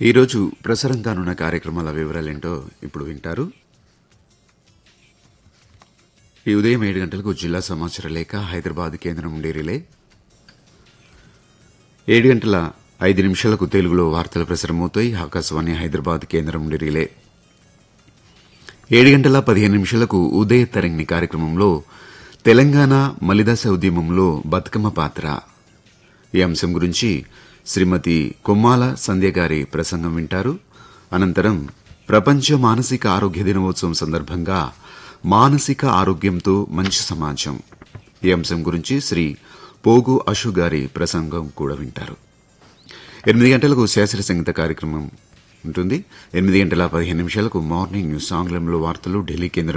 ఈరోజు ప్రసారం కానున్న కార్యక్రమాల వివరాలేంటో ఇప్పుడు వింటారు ఈ ఉదయం ఏడు గంటలకు జిల్లా సమాచార లేఖ హైదరాబాద్ కేంద్రం నుండి రిలే ఏడు గంటల ఐదు నిమిషాలకు తెలుగులో వార్తలు ప్రసారమవుతాయి ఆకాశవాణి హైదరాబాద్ కేంద్రం నుండి రిలే ఏడు గంటల పదిహేను నిమిషాలకు ఉదయ తరంగిణి కార్యక్రమంలో తెలంగాణ మలిదశ ఉద్యమంలో బతుకమ్మ పాత్ర ఈ అంశం గురించి శ్రీమతి కొమ్మాల సంధ్య గారి ప్రసంగం వింటారు అనంతరం ప్రపంచ మానసిక ఆరోగ్య దినోత్సవం సందర్భంగా మానసిక ఆరోగ్యంతో మంచి సమాజం ఈ అంశం గురించి శ్రీ పోగు అశు గారి ప్రసంగం కూడా వింటారు ఎనిమిది గంటలకు శాస్త్రీయ సంగీత కార్యక్రమం ఉంటుంది ఎనిమిది గంటల పదిహేను నిమిషాలకు మార్నింగ్ న్యూస్ ఆంగ్లంలో వార్తలు ఢిల్లీ కేంద్రం